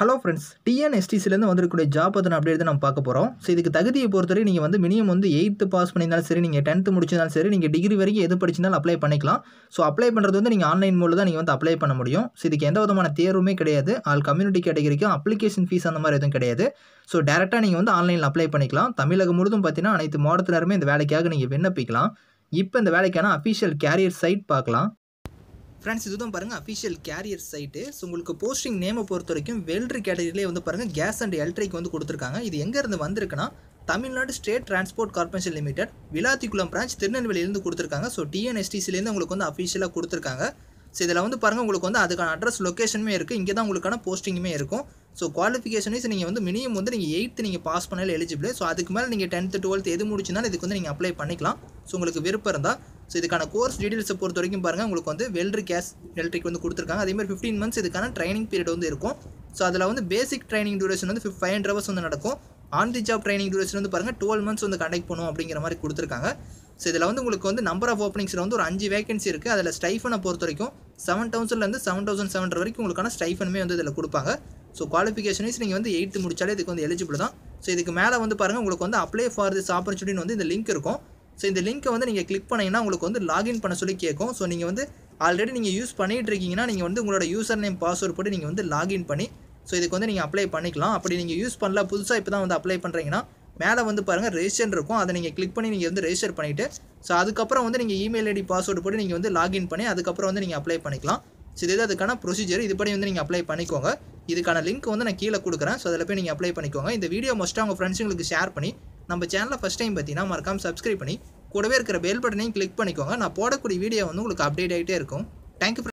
hello friends டிஎன்எஸ்டிசிலேருந்து வந்திருக்கக்கூடிய job பற்றின update தான் நம்ம பார்க்க போகிறோம் ஸோ இதுக்கு தகுதியை பொறுத்தவரை நீங்கள் வந்து மினிமம் வந்து எயித்து பாஸ் பண்ணியிருந்தாலும் சரி நீங்கள் டென்த்து முடிச்சிருந்தாலும் சரி நீங்கள் டிகிரி வரைக்கும் எது படிச்சிருந்தாலும் அப்ளை பண்ணிக்கலாம் ஸோ அப்ளை பண்ணுறது வந்து நீங்கள் ஆன்லைன் மூலம் தான் நீங்கள் வந்து அப்ளை பண்ண முடியும் ஸோ இதுக்கு எந்த விதமான தேர்வுமே கிடையாது ஆல் கம்யூனிட்டி கேட்டகரிக்கும் அப்ளிகேஷன் ஃபீஸ் அந்த மாதிரி எதுவும் கிடையாது ஸோ டேரெக்டாக நீங்கள் வந்து ஆன்லைனில் அப்ளை பண்ணிக்கலாம் தமிழகம் முழுதும் பார்த்தீங்கன்னா அனைத்து மாவட்டத்தினருமே இந்த வேலைக்காக நீங்கள் விண்ணப்பிக்கலாம் இப்போ இந்த வேலைக்கான அஃபிஷியல் கேரியர் சைட் பார்க்கலாம் ஃப்ரெண்ட்ஸ் இதுதான் பாருங்கள் அஃபிஷியல் கேரியர் சைட்டு ஸோ உங்களுக்கு போஸ்டிங் நேமை பொறுத்த வரைக்கும் வெல்ட்ரி கேட்டகரியிலே வந்து பாருங்கள் கேஸ் அண்ட் எலக்ட்ரிக் வந்து கொடுத்துருக்காங்க இது எங்கேருந்து வந்திருக்குன்னா Tamil Nadu state transport corporation limited Vilathikulam branch திருநெல்வேலியிலேருந்து கொடுத்துருக்காங்க ஸோ டிஎன்எஸ்டிசிலேருந்து உங்களுக்கு வந்து அஃபிஷியலாக கொடுத்துருக்காங்க ஸோ இதில் வந்து பாருங்கள் உங்களுக்கு வந்து அதுக்கான அட்ரஸ் லொக்கேஷனுமே இருக்குது இங்கே தான் உங்களுக்கான போஸ்டிங்குமே இருக்கும் ஸோ குவாலிஃபிகேஷன் வைஸ் நீங்கள் வந்து மினிமம் வந்து நீங்கள் எயித்து நீங்கள் பாஸ் பண்ணாலும் எலிஜிபிள் ஸோ அதுக்கு மேலே நீங்கள் டென்த்து டுவெல்த் எது முடிச்சுனாலும் இதுக்கு வந்து நீங்கள் அப்ளை பண்ணிக்கலாம் ஸோ உங்களுக்கு விருப்பம் இருந்தால் ஸோ இதுக்கான கோர்ஸ் டீட்டெயில்ஸை பொறுத்த வரைக்கும் பாருங்கள் உங்களுக்கு வந்து வெல்ட்ரி கேஸ் எலக்ட்ரிக் வந்து கொடுத்துருக்காங்க அதேமாதிரி ஃபிஃப்டீன் மந்த்ஸ் இதுக்கான ட்ரைனிங் பீரியட் வந்து இருக்கும் ஸோ அதில் வந்து பேசிக் ட்ரைனிங் டியூரேஷன் வந்து ஃபைவ் ஹண்ட்ரட் ஹவர்ஸ் வந்து நடக்கும் on the job training duration வந்து பாருங்கள் டுவெல் மந்த்ஸ் வந்து கண்டக்ட் பண்ணும் அப்படிங்கிற மாதிரி கொடுத்துருக்காங்க ஸோ இதில் வந்து உங்களுக்கு வந்து நம்பர் ஆஃப் ஓப்பனிங்ஸில் வந்து ஒரு அஞ்சு வேகன்சி இருக்குது அதில் ஸ்டைஃபனை பொறுத்த வரைக்கும் செவன் தௌசண்ட்லேருந்து செவன் தௌசண்ட் செவன் வரைக்கும் உங்களுக்கான ஸ்டைஃபனுமே வந்து இதில் கொடுப்பாங்க ஸோ குவாலிஃபிகேஷன் வைஸ் நீங்கள் வந்து எயித்து முடிச்சாலே இதுக்கு வந்து எலிஜிபிள் தான் ஸோ இதுக்கு மேலே வந்து பாருங்கள் உங்களுக்கு வந்து அப்ளை ஃபார் திஸ் ஆப்பர்ச்சுனிட்டின்னு வந்து இந்த லிங்க் இருக்கும் ஸோ இந்த லிங்க்கை வந்து நீங்கள் கிளிக் பண்ணிங்கன்னா உங்களுக்கு வந்து லாகின் பண்ண சொல்லி கேட்கும் ஸோ நீங்கள் வந்து ஆல்ரெடி நீங்கள் யூஸ் பண்ணிகிட்டு இருக்கீங்கன்னா நீங்கள் வந்து உங்களோட யூசர் நேம் பாஸ்வேர்ட் போட்டு நீங்கள் வந்து லாகின் பண்ணி ஸோ இதுக்கு வந்து நீங்கள் அப்ளை பண்ணிக்கலாம் அப்படி நீங்கள் யூஸ் பண்ணல புதுசாக இப்போ தான் வந்து அப்ளை பண்ணுறீங்கன்னா மேலே வந்து பாருங்கள் ரெஜிஸ்டர் இருக்கும் அதை நீங்கள் கிளிக் பண்ணி நீங்கள் வந்து ரெஜிஸ்டர் பண்ணிவிட்டு ஸோ அதுக்கப்புறம் வந்து நீங்கள் இமெயில் ஐடி பாஸ்வேர்டு போட்டு நீங்கள் வந்து லாகின் பண்ணி அதுக்கப்புறம் வந்து நீங்கள் அப்ளை பண்ணிக்கலாம் ஸோ இது அதுக்கான ப்ரொசீஜர் இதுபடி வந்து நீங்கள் அப்ளை பண்ணிக்கோங்க இதுக்கான லிங்க் வந்து நான் கீழே கொடுக்குறேன் ஸோ அதில் போய் நீங்கள் அப்ளை பண்ணிக்கோங்க இந்த வீடியோ மோஸ்ட்டாக உங்கள் ஃப்ரெண்ட்ஸுங்களுக்கு ஷேர் பண்ணி நம்ம சேனலில் ஃபஸ்ட் டைம் பார்த்தீங்கன்னா மறக்காம சப்ஸ்கிரைப் பண்ணி கூடவே இருக்கிற பெல் பட்டனையும் கிளிக் பண்ணிக்கோங்க நான் போடக்கூடிய வீடியோ வந்து உங்களுக்கு அப்டேட் ஆகிட்டே இருக்கும் தேங்க்யூ